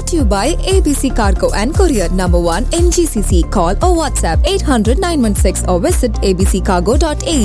Brought to you by ABC Cargo and Courier Number 1 MGCC. Call or WhatsApp 800 916 or visit abccargo.ae.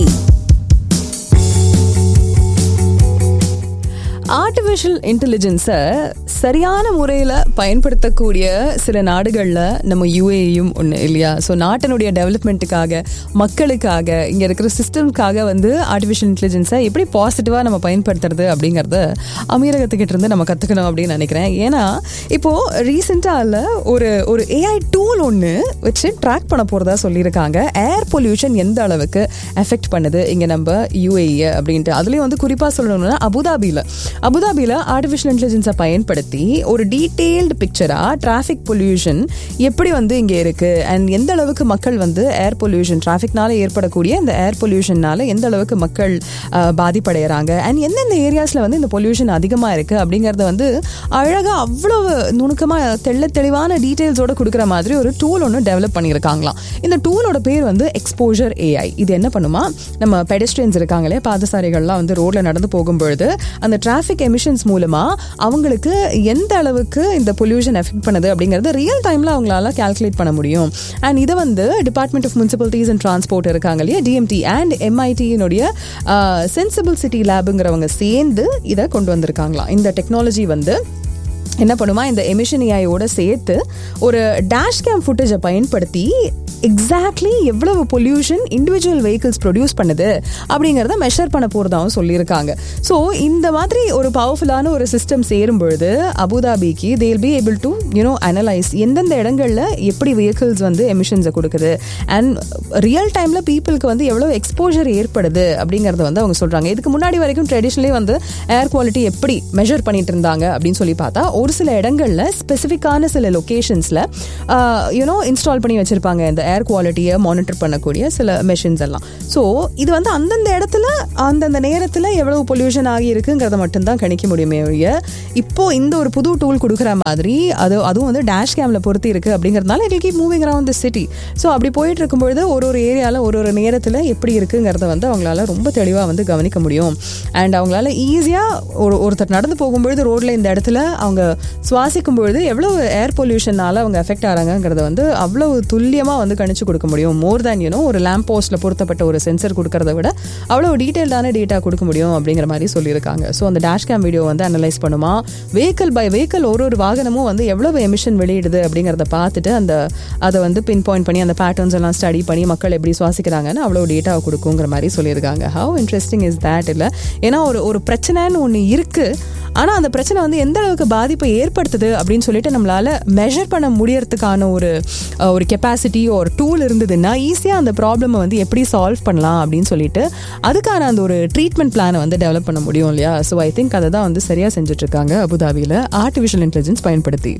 Artificial இன்டெலிஜென்ஸை சரியான முறையில் பயன்படுத்தக்கூடிய சில நாடுகளில் நம்ம யூஏயும் ஒன்று இல்லையா ஸோ நாட்டினுடைய டெவலப்மெண்ட்டுக்காக மக்களுக்காக இங்கே இருக்கிற சிஸ்டம்காக வந்து ஆர்டிஃபிஷியல் இன்டெலிஜென்ஸை எப்படி பாசிட்டிவாக நம்ம பயன்படுத்துறது அப்படிங்கிறத அமீரகத்துக்கிட்ட இருந்து நம்ம கற்றுக்கணும் அப்படின்னு நினைக்கிறேன் ஏன்னா இப்போது ரீசெண்டாக ஒரு ஒரு ஏஐ டூல் ஒன்று வச்சு ட்ராக் பண்ண போகிறதா சொல்லியிருக்காங்க ஏர் பொல்யூஷன் எந்த அளவுக்கு எஃபெக்ட் பண்ணுது இங்கே நம்ம யூஏஇ அப்படின்ட்டு அதுலேயும் வந்து குறிப்பாக சொல்லணும்னா அபுதாபியில் அபுதாபியில் ஆர்டிஃபிஷியல் இன்டெலிஜென்ஸை பயன்படுத்தி ஒரு டீட்டெயில்டு பிக்சராக டிராஃபிக் பொல்யூஷன் எப்படி வந்து இங்கே இருக்குது அண்ட் எந்த அளவுக்கு மக்கள் வந்து ஏர் பொல்யூஷன் டிராஃபிக்னால ஏற்படக்கூடிய இந்த ஏர் பொல்யூஷன்னால எந்த அளவுக்கு மக்கள் அஹ், பாதிப்படைகிறாங்க அண்ட் எந்தெந்த ஏரியாஸில் வந்து இந்த பொல்யூஷன் அதிகமாக இருக்குது அப்படிங்கிறத வந்து அழகாக அவ்வளவு நுணுக்கமாக தெள்ள தெளிவான டீட்டெயில்ஸோட கொடுக்குற மாதிரி ஒரு டூல் ஒன்று டெவலப் பண்ணியிருக்காங்களாம் இந்த டூலோட பேர் வந்து எக்ஸ்போஜர் ஏஐ இது என்ன பண்ணுமா நம்ம பெடஸ்ட்ரியன்ஸ் இருக்காங்களே பாதசாரிகள்லாம் வந்து ரோட்ல நடந்து போகும்பொழுது அந்த டிராஃபிக் எமிஷன்ஸ் மூலமா அவங்களுக்கு எந்த அளவுக்கு இந்த பொல்யூஷன் எஃபெக்ட் பண்ணுது அப்படிங்கறது ரியல் டைம்ல அவங்களால கால்குலேட் பண்ண முடியும் அண்ட் இதை வந்து department of municipalities and transport இருக்காங்க இல்லையா டிஎம்டி அண்ட் எம்ஐடியினுடைய சென்சிபிள் சிட்டி லேபுங்கிறவங்க சேர்ந்து இதை கொண்டு வந்திருக்காங்களாம் இந்த டெக்னாலஜி வந்து என்ன பண்ணுமா இந்த எமிஷன் ஏஐயோட சேர்த்து ஒரு டேஷ் கேம் ஃபுட்டேஜை பயன்படுத்தி எக்ஸாக்ட்லி எவ்வளவு பொல்யூஷன் இண்டிவிஜுவல் வெஹிக்கிள்ஸ் ப்ரொடியூஸ் பண்ணுது அப்படிங்கிறத மெஷர் பண்ண போகிறதாவும் சொல்லியிருக்காங்க ஸோ இந்த மாதிரி ஒரு பவர்ஃபுல்லான ஒரு சிஸ்டம் சேரும் பொழுது அபுதாபிக்கு they'll be able to you know analyse எந்தெந்த இடங்களில் எப்படி வெஹிக்கிள்ஸ் வந்து எமிஷன்ஸை கொடுக்குது அண்ட் ரியல் டைமில் பீப்புளுக்கு வந்து எவ்வளோ எக்ஸ்போஜர் ஏற்படுது அப்படிங்கிறத வந்து அவங்க சொல்கிறாங்க இதுக்கு முன்னாடி வரைக்கும் ட்ரெடிஷ்னலி வந்து ஏர் குவாலிட்டி எப்படி மெஷர் பண்ணிட்டு இருந்தாங்க அப்படின்னு சொல்லி பார்த்தா ஒரு சில இடங்களில் ஸ்பெசிஃபிக்கான சில லொக்கேஷன்ஸில் யூனோ இன்ஸ்டால் பண்ணி வச்சுருப்பாங்க இந்த ஏர் குவாலிட்டியை மானிட்டர் பண்ணக்கூடிய சில மெஷின்ஸ் எல்லாம் ஸோ இது வந்து அந்தந்த இடத்துல அந்தந்த நேரத்தில் எவ்வளவு பொல்யூஷன் ஆகி இருக்குங்கிறத மட்டும்தான் கணிக்க முடியுமே ஒழிய இப்போ இந்த ஒரு புது டூல் கொடுக்குற மாதிரி அது அதுவும் வந்து டேஷ் கேமில் பொறுத்து இருக்கு அப்படிங்கிறதுனால it keep moving around the city so அப்படி போயிட்டு இருக்கும்பொழுது ஒரு ஒரு ஏரியாவில் ஒரு ஒரு நேரத்தில் எப்படி இருக்குங்கிறத வந்து அவங்களால ரொம்ப தெளிவாக வந்து கவனிக்க முடியும் அண்ட் அவங்களால ஈஸியாக ஒரு ஒருத்தர் நடந்து போகும்பொழுது ரோட்ல இந்த இடத்துல அவங்க சுவாசிக்கும் பொழுது எவ்வளவு ஏர் பொல்யூஷனால அவங்க எஃபெக்ட் ஆகிறாங்கிறத வந்து அவ்வளவு துல்லியமாக வந்து கணிச்சு கொடுக்க முடியும் மோர் தேன் யூனோ ஒரு லேம்ப் போஸ்ட்டில் பொருத்தப்பட்ட ஒரு சென்சர் கொடுக்கறத விட அவ்வளோ டீட்டெயில்டான டேட்டா கொடுக்க முடியும் அப்படிங்கிற மாதிரி சொல்லியிருக்காங்க ஸோ அந்த டேஷ் கேம் வீடியோ வந்து அனலைஸ் பண்ணுமா வெஹிக்கல் பை வெஹிக்கல் ஒரு ஒரு வாகனமும் வந்து எவ்வளவு எமிஷன் வெளியிடுது அப்படிங்கிறத பார்த்துட்டு அந்த அதை வந்து பின் பாயிண்ட் பண்ணி அந்த பேட்டர்ன்ஸ் எல்லாம் ஸ்டடி பண்ணி மக்கள் எப்படி சுவாசிக்கிறாங்கன்னு அவ்வளோ டேட்டா கொடுக்குங்கிற மாதிரி சொல்லியிருக்காங்க ஹவு இன்ட்ரெஸ்டிங் இஸ் தேட் இல்லை ஏன்னா ஒரு ஒரு பிரச்சனைன்னு ஒன்று இருக்குது ஆனால் அந்த பிரச்சனை வந்து எந்த அளவுக்கு பாதிப்பை ஏற்படுத்துது அப்படின்னு சொல்லிட்டு நம்மளால மெஷர் பண்ண முடியறதுக்கான ஒரு அஹ், ஒரு கெப்பாசிட்டி ஒரு டூல் இருந்ததுன்னா ஈஸியாக அந்த ப்ராப்ளமை வந்து எப்படி சால்வ் பண்ணலாம் அப்படின்னு சொல்லிட்டு அதுக்கான அந்த ஒரு ட்ரீட்மெண்ட் பிளானை வந்து டெவலப் பண்ண முடியும் இல்லையா ஸோ ஐ திங்க் அதை தான் வந்து சரியாக செஞ்சுட்டு இருக்காங்க அபுதாபியில் ஆர்டிஃபிஷியல் இன்டெலிஜென்ஸ் பயன்படுத்தி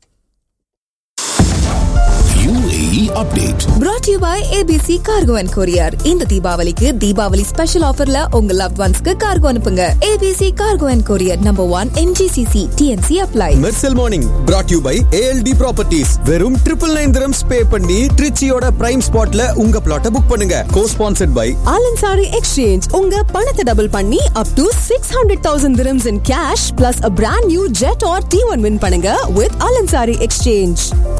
UAE update. Brought to you by ABC Cargo and Courier. இந்த தீபாவளிக்கு தீபாவளி ஸ்பெஷல் ஆஃபர்ல உங்க லவ் ஒன்ஸ்க்கு கார்கோ அனுப்புங்க ABC Cargo and Courier Number 1 MGCC TNC apply. Mersal morning brought you by ALT properties வெறும் ட்ரிபிள் நைன் திரம்ஸ் பே பண்ணி ட்ரிச்சியோட prime ஸ்பாட்ல உங்க பிளாட்டை புக் பண்ணுங்க co sponsored by Al Ansari exchange உங்க பணத்தை டபுள் பண்ணி up to six hundred thousand dirhams in cash plus a brand new Jetour T one win பண்ணுங்க வித் ஆலன்சாரி எக்ஸ்சேஞ்ச்